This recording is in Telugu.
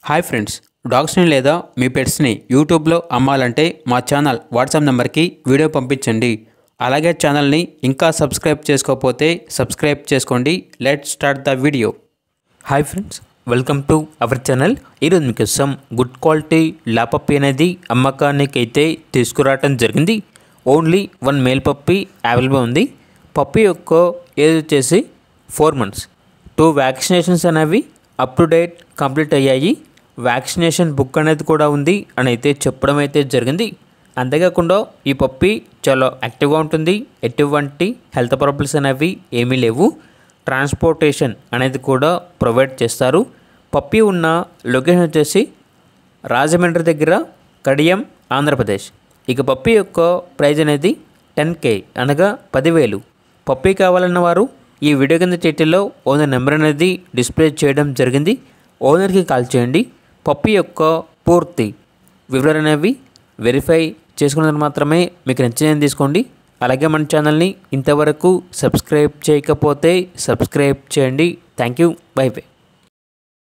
హాయ్ ఫ్రెండ్స్ డాగ్స్ని లేదా మీ పెట్స్ని యూట్యూబ్లో అమ్మాలంటే మా ఛానల్ వాట్సాప్ నెంబర్కి వీడియో పంపించండి అలాగే ఛానల్ని ఇంకా సబ్స్క్రైబ్ చేసుకోకపోతే సబ్స్క్రైబ్ చేసుకోండి let start the video hi friends welcome to our channel ఈరోజు మీకోసం గుడ్ క్వాలిటీ లాపప్పి అనేది అమ్మకానికి అయితే తీసుకురావటం జరిగింది only one male puppy available ఉంది పప్పి యొక్క ఏజ్ వచ్చేసి ఫోర్ మంత్స్ టూ వ్యాక్సినేషన్స్ అనేవి అప్ టు డేట్ కంప్లీట్ అయ్యాయి వ్యాక్సినేషన్ బుక్ అనేది కూడా ఉంది అని అయితే చెప్పడం అయితే జరిగింది అంతేకాకుండా ఈ పప్పి చాలా యాక్టివ్గా ఉంటుంది ఎటువంటి హెల్త్ ప్రాబ్లమ్స్ అనేవి ఏమీ లేవు ట్రాన్స్పోర్టేషన్ అనేది కూడా ప్రొవైడ్ చేస్తారు పప్పి ఉన్న లొకేషన్ వచ్చేసి రాజమండ్రి దగ్గర కడియం ఆంధ్రప్రదేశ్ ఇక పప్పి యొక్క ప్రైజ్ అనేది టెన్ కే అనగా పదివేలు పప్పి కావాలన్న వారు ఈ వీడియో కింద టైటిల్లో ఓనర్ నెంబర్ అనేది డిస్ప్లే చేయడం జరిగింది ఓనర్కి కాల్ చేయండి పప్పి యొక్క పూర్తి వివరాలు అనేవి వెరిఫై చేసుకున్నది మాత్రమే మీకు నచ్చిందని తీసుకోండి అలాగే మన ఛానల్ని ఇంతవరకు సబ్స్క్రైబ్ చేయకపోతే సబ్స్క్రైబ్ చేయండి థ్యాంక్ యూ బై బై